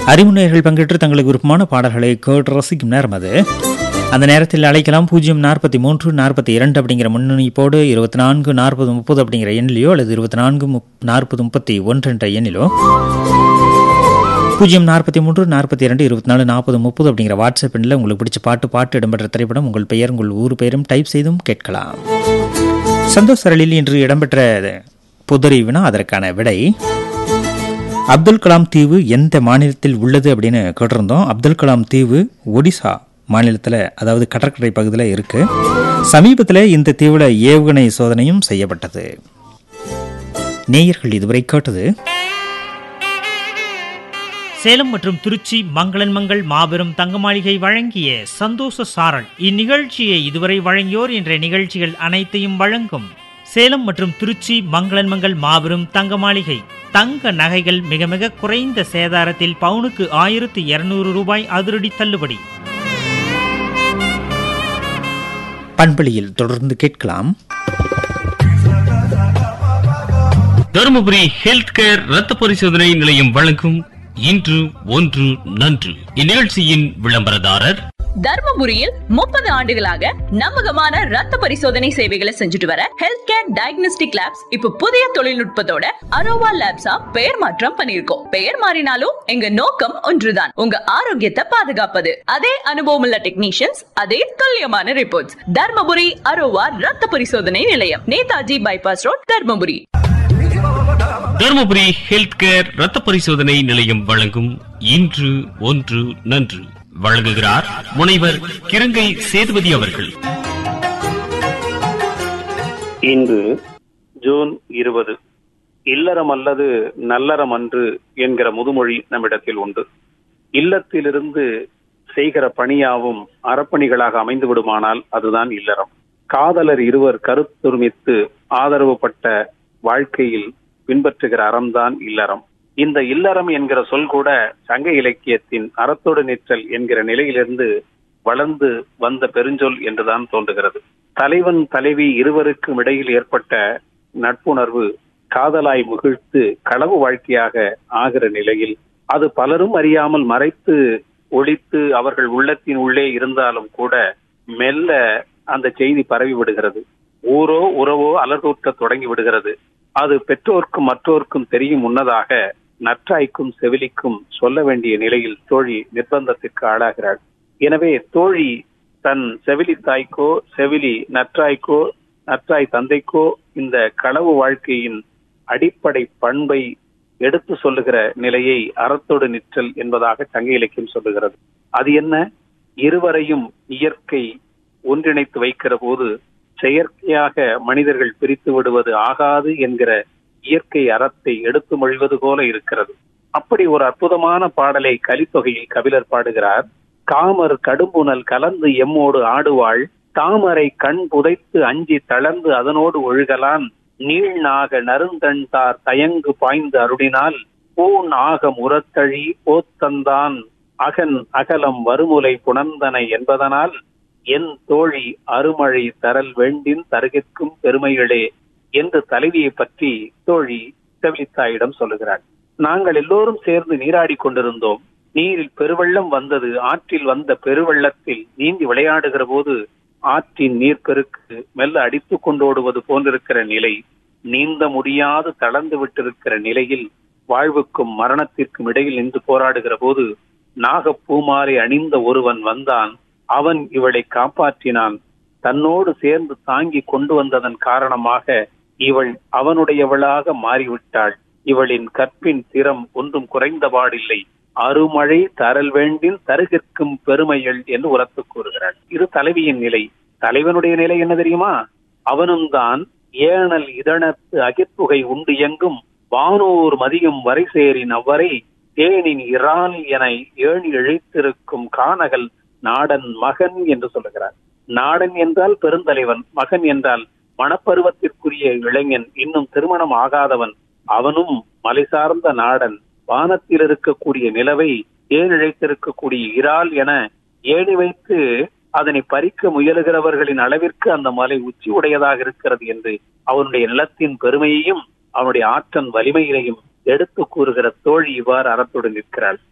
அறிமுனையர்கள் பங்கேற்று தங்களுக்கு விருப்பமான பாடல்களை கேட்டு ரசிக்கும் நேரம் அது அந்த நேரத்தில் அழைக்கலாம் பூஜ்ஜியம் நாற்பத்தி மூன்று நாற்பத்தி இரண்டு அப்படிங்கிற முன்னணிப்போடு இருபத்தி நான்கு நாற்பது முப்பது அப்படிங்கிற எண்ணிலையோ அல்லது இருபத்தி நான்கு முப் நாற்பது முப்பத்தி ஒன்று என்ற எண்ணிலோ பூஜ்ஜியம் நாற்பத்தி மூன்று நாற்பத்தி இரண்டு இருபத்தி நாலு நாற்பது முப்பது அப்படிங்கிற வாட்ஸ்அப் எண்ணில் உங்களுக்கு பிடிச்ச பாட்டு பாட்டு இடம்பெற்ற திரைப்படம் உங்கள் பெயர் உங்கள் ஊர் பெயரும் டைப் செய்தும் கேட்கலாம் சந்தோஷ் சரளில் இன்று இடம்பெற்ற புதறிவினா அதற்கான விடை அப்துல் கலாம் தீவு எந்த மாநிலத்தில் உள்ளது அப்படின்னு கேட்டிருந்தோம் அப்துல் கலாம் தீவு ஒடிசா மாநிலத்தில் அதாவது கடற்கரை பகுதியில் இருக்கு சமீபத்தில் இந்த தீவில் ஏவுகணை சோதனையும் செய்யப்பட்டது நேயர்கள் இதுவரை கேட்டது சேலம் மற்றும் திருச்சி மங்களன் மங்கள் மாபெரும் தங்க மாளிகை வழங்கிய சந்தோஷ சாரல் இந்நிகழ்ச்சியை இதுவரை வழங்கியோர் என்ற நிகழ்ச்சிகள் அனைத்தையும் வழங்கும் சேலம் மற்றும் திருச்சி மங்களன் மங்கள் மாபெரும் தங்க மாளிகை தங்க நகைகள் மிக மிக குறைந்த சேதாரத்தில் பவுனுக்கு ஆயிரத்து இருநூறு ரூபாய் அதிரடி தள்ளுபடி பண்பலியில் தொடர்ந்து கேட்கலாம் தருமபுரி ஹெல்த் கேர் ரத்த பரிசோதனை நிலையம் வழங்கும் இன்று ஒன்று நன்று இந்நிகழ்ச்சியின் விளம்பரதாரர் தர்மபுரியில் முப்பது ஆண்டுகளாக நம்பகமான ரத்த பரிசோதனை சேவைகளை செஞ்சுட்டு வர ஹெல்த் கேர் டயக்னோஸ்டிக் லேப்ஸ் இப்ப புதிய தொழில்நுட்பத்தோட அரோவா லேப்ஸா பெயர் மாற்றம் பண்ணிருக்கோம் பெயர் மாறினாலும் எங்க நோக்கம் ஒன்றுதான் உங்க ஆரோக்கியத்தை பாதுகாப்பது அதே அனுபவமுள்ள டெக்னீஷியன்ஸ் அதே துல்லியமான ரிப்போர்ட்ஸ் தர்மபுரி அரோவா ரத்த பரிசோதனை நிலையம் Netaji bypass road Dharmapuri Dharmapuri health care ரத்த பரிசோதனை நிலையம் வழங்கும் இன்று ஒன்று நன்று வழங்குகிறார் முனைவர் கிருங்கை சேதுபதி அவர்கள் இன்று ஜூன் இருபது இல்லறம் அல்லது நல்லறம் அன்று என்கிற முதுமொழி நம்மிடத்தில் உண்டு இல்லத்திலிருந்து செய்கிற பணியாவும் அறப்பணிகளாக அமைந்து விடுமானால் அதுதான் இல்லறம் காதலர் இருவர் கருத்துரிமித்து ஆதரவுப்பட்ட வாழ்க்கையில் பின்பற்றுகிற அறம்தான் இல்லறம் இந்த இல்லறம் என்கிற சொல் கூட சங்க இலக்கியத்தின் அறத்தோடு நிற்றல் என்கிற நிலையிலிருந்து வளர்ந்து வந்த பெருஞ்சொல் என்றுதான் தோன்றுகிறது தலைவன் தலைவி இருவருக்கும் இடையில் ஏற்பட்ட நட்புணர்வு காதலாய் முகிழ்த்து களவு வாழ்க்கையாக ஆகிற நிலையில் அது பலரும் அறியாமல் மறைத்து ஒழித்து அவர்கள் உள்ளத்தின் உள்ளே இருந்தாலும் கூட மெல்ல அந்த செய்தி பரவி விடுகிறது ஊரோ உறவோ அலர்தூற்ற தொடங்கி விடுகிறது அது பெற்றோர்க்கும் மற்றோர்க்கும் தெரியும் முன்னதாக நற்றாய்க்கும் செவிலிக்கும் சொல்ல வேண்டிய நிலையில் தோழி நிர்பந்தத்திற்கு ஆளாகிறாள் எனவே தோழி தன் செவிலி தாய்க்கோ செவிலி நற்றாய்க்கோ நற்றாய் தந்தைக்கோ இந்த களவு வாழ்க்கையின் அடிப்படை பண்பை எடுத்து சொல்லுகிற நிலையை அறத்தோடு நிற்றல் என்பதாக சங்க இலக்கியம் சொல்லுகிறது அது என்ன இருவரையும் இயற்கை ஒன்றிணைத்து வைக்கிற போது செயற்கையாக மனிதர்கள் பிரித்து விடுவது ஆகாது என்கிற இயற்கை அறத்தை எடுத்து மொழிவது போல இருக்கிறது அப்படி ஒரு அற்புதமான பாடலை கலித்தொகையில் கபிலர் பாடுகிறார் காமர் கடும்புனல் கலந்து எம்மோடு ஆடுவாள் தாமரை கண் புதைத்து அஞ்சி தளர்ந்து அதனோடு ஒழுகலான் நீழ்நாக நருந்தண்தார் தயங்கு பாய்ந்து அருடினால் பூன் ஆகம் உரத்தழி போத்தந்தான் அகன் அகலம் வருமுலை புணர்ந்தனை என்பதனால் என் தோழி அருமழை தரல் வேண்டின் தருகிற்கும் பெருமைகளே என்று தலைவியை பற்றி தோழி செவிலித்தாயிடம் சொல்லுகிறாள் நாங்கள் எல்லோரும் சேர்ந்து நீராடி கொண்டிருந்தோம் நீரில் பெருவெள்ளம் வந்தது ஆற்றில் வந்த பெருவெள்ளத்தில் நீந்தி விளையாடுகிற போது ஆற்றின் நீர்ப்பெருக்கு மெல்ல அடித்து கொண்டோடுவது போன்றிருக்கிற நிலை நீந்த முடியாது தளர்ந்து விட்டிருக்கிற நிலையில் வாழ்வுக்கும் மரணத்திற்கும் இடையில் நின்று போராடுகிற போது நாகப்பூமாலை அணிந்த ஒருவன் வந்தான் அவன் இவளை காப்பாற்றினான் தன்னோடு சேர்ந்து தாங்கி கொண்டு வந்ததன் காரணமாக இவள் அவனுடையவளாக மாறிவிட்டாள் இவளின் கற்பின் திறம் ஒன்றும் குறைந்தபாடில்லை அருமழை தரல் வேண்டின் தருகிற்கும் பெருமைகள் என்று உரத்து கூறுகிறாள் இது தலைவியின் நிலை தலைவனுடைய நிலை என்ன தெரியுமா அவனும் தான் ஏனல் இதனத்து அகிர்ப்புகை உண்டு எங்கும் வானோர் மதியும் வரை சேரின் அவ்வரை தேனின் இறால் என ஏணி இழைத்திருக்கும் கானகல் நாடன் மகன் என்று சொல்லுகிறார் நாடன் என்றால் பெருந்தலைவன் மகன் என்றால் மணப்பருவத்திற்குரிய இளைஞன் இன்னும் திருமணம் ஆகாதவன் அவனும் மலை சார்ந்த நாடன் வானத்தில் இருக்கக்கூடிய நிலவை ஏன் இழைத்திருக்கக்கூடிய இறால் என ஏணி வைத்து அதனை பறிக்க முயலுகிறவர்களின் அளவிற்கு அந்த மலை உச்சி உடையதாக இருக்கிறது என்று அவனுடைய நிலத்தின் பெருமையையும் அவனுடைய ஆற்றன் வலிமையினையும் எடுத்து கூறுகிற தோழி இவ்வாறு அறத்தோடு நிற்கிறாள்